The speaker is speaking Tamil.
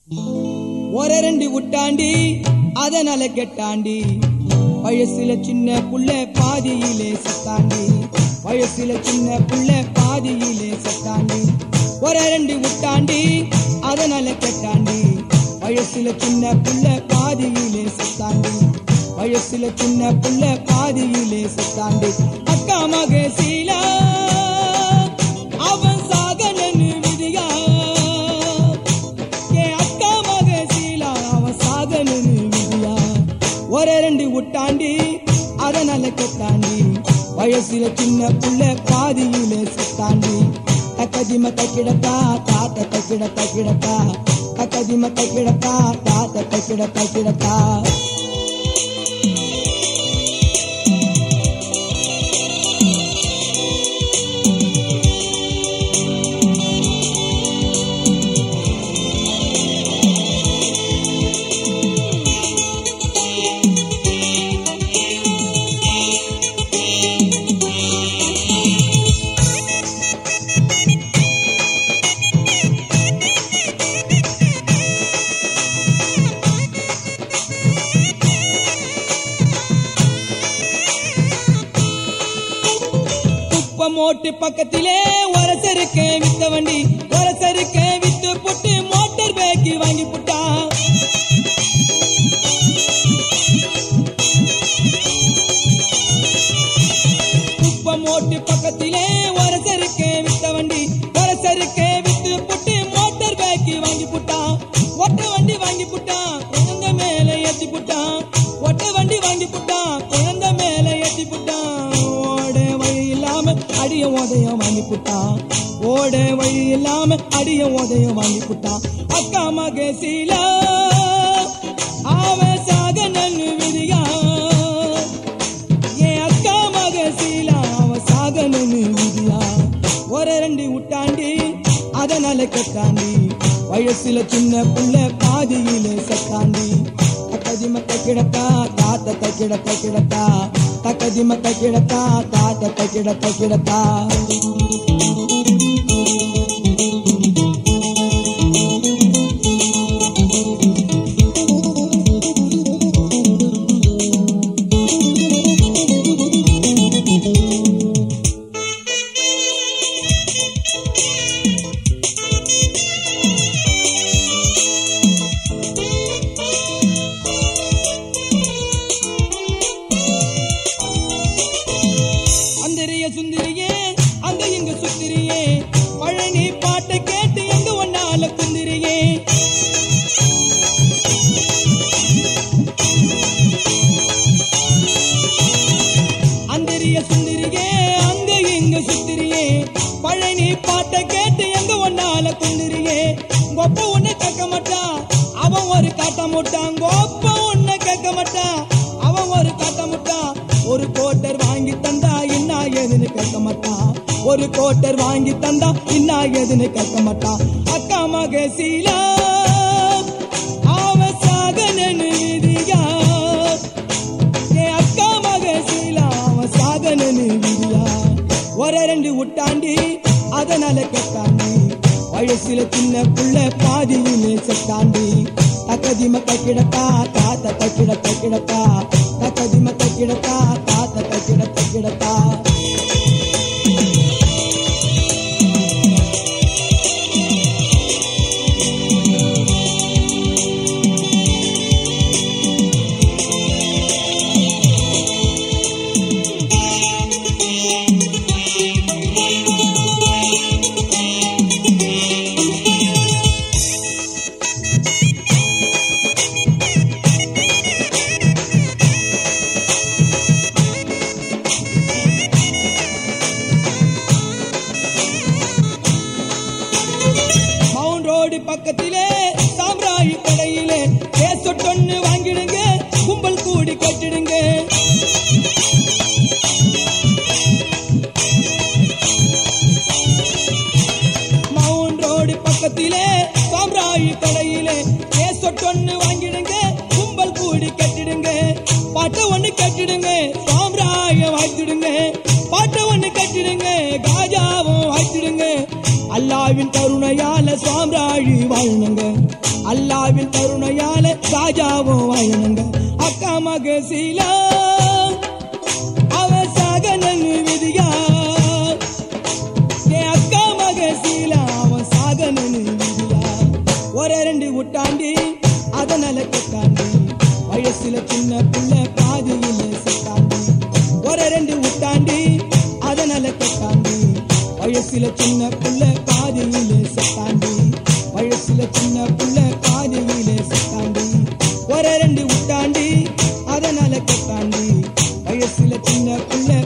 ஒரு ரெண்டு விட்டாண்டி அதனால கெட்டாண்டி வயசுல சின்ன புள்ள பாதியிலே சத்தாண்டி வயசுல சின்ன புள்ள பாதியிலே சத்தாண்டி ஒரு ரெண்டு விட்டாண்டி அதனால கெட்டாண்டி வயசுல சின்ன புள்ள பாதியிலே சத்தாண்டி வயசுல சின்ன புள்ள பாதியிலே சத்தாண்டி அக்கா மகசீலா அவன் சாகனன்னு விதியா என் அக்கா மகசீலா அவன் சாகனன்னு விதியா ஒரு ரெண்டு விட்டாண்டி அதனால கெட்டாண்டி வயசுல சின்ன புள்ள பாதியிலே சுத்தாண்டி தக்கதிம தக்கிடத்தா தாத்த தக்கிட தக்கிடத்தா தக்கதிம தக்கிடத்தா தாத்த தக்கிட தக்கிடத்தா குப்பமோட்டு பக்கத்திலே ஒரசருக்க வித்த வண்டி ஒரசருக்க வித்து புட்டு மோட்டார் பேக்கி வாங்கி புட்டான் குப்பமோட்டு பக்கத்திலே ஒரசருக்க வித்த வண்டி ஒரசருக்க வித்து புட்டு மோட்டார் பேக்கி வாங்கி புட்டான் ஒட்ட வண்டி வாங்கி புட்டான் குழந்தை மேல ஏத்தி புட்டான் ஒட்ட வண்டி வாங்கி புட்டான் குழந்தை மேல ஏத்தி புட்டான் ஓட வழி இல்லாம அடிய உதயம் வாங்கி புட்டான் ஓட வழி இல்லாம அடிய உதயம் வாங்கி புட்டான் அக்கா மகசீலா அவன் சாக நன்னு விதியா என் அக்கா மகசீலா அவன் சாக நன்னு விதியா ஒரு ரெண்டு விட்டாண்டி அதனால கட்டாண்டி வயசுல சின்ன புள்ள பாதியிலே சத்தாண்டி தக்கதிம தக்கிடத்தா தாத்த தக்கிட தக்கிடத்தா தக்கதிம தக்கிடத்தா தாத்த தக்கிட தக்கிடத்தா அந்தரிய சுந்தரியே அங்க இங்க சுத்திரியே பழனி பாட்டை கேட்டு எங்க ஒன்னால குந்திரியே அந்தரிய சுந்தரியே அங்க இங்க சுத்திரியே பழனி பாட்டை கேட்டு எங்க ஒன்னால குந்திரியே கொப்ப உன்னை கேட்க மாட்டான் அவன் ஒரு காட்ட முட்டான் கொப்ப உன்னை கேட்க மாட்டான் அவன் ஒரு காட்ட முட்டான் ஒரு கோட்டர் வாங்கி தந்தா என்ன ஏதுன்னு கேட்க மாட்டான் ஒரு கோட்டர் வாங்கி தந்தா என்ன ஏதுன்னு கேட்க மாட்டான் அக்கா மகசீலா அவன் சாகனன்னு விதியா என் அக்கா மகசீலா அவன் சாகனன்னு விதியா ஒரு ரெண்டு விட்டாண்டி அதனால கேட்டாண்டி வயசுல சின்ன புள்ள பாதியிலே செத்தாண்டி தக்கதிம தக்கிடத்தா தாத்த தக்கிட தக்கிடத்தா தக்கதிம தக்கிடத்தா தாத்த தக்கிட தக்கிடத்தா மவுண்ட் ரோடு பக்கத்திலே சாம்ராயி கடையிலே கேசொட்டொன்னு வாங்கிடுங்க கும்பல் கூடி கட்டிடுங்க மவுண்ட் ரோடு பக்கத்திலே சாம்ராயி கடையிலே கேசொட்டொன்னு வாங்கிடுங்க கும்பல் கூடி கட்டிடுங்க பாட்டை ஒண்ணு கட்டிடுங்க சாம்ராய வாய்த்திடுங்க பாட்டை ஒண்ணு கட்டிடுங்க காஜாவும் வாய்த்திடுங்க அல்லாவின் கருணையால சாம்ராழி வாழணுங்க அல்லாவின் கருணையால ராஜாவும் வாழணுங்க அக்கா மக சீலா அவ சாகனன் விதியா என் அக்கா மக சீலா அவன் சாகனன் விதியா ஒரு ரெண்டு விட்டாண்டி அதனால கட்டாண்டி வயசுல சின்ன புள்ள பாதியில செத்தாண்டி ஒரு ரெண்டு விட்டாண்டி அதனால கட்டாண்டி வயசுல சின்ன புள்ள பாதியில செத்தாண்டி வயசுல சின்ன புள்ள பாதியில செத்தாண்டி ஒரு ரெண்டு விட்டாண்டி அதனால கட்டாண்டி வயசுல சின்ன புள்ள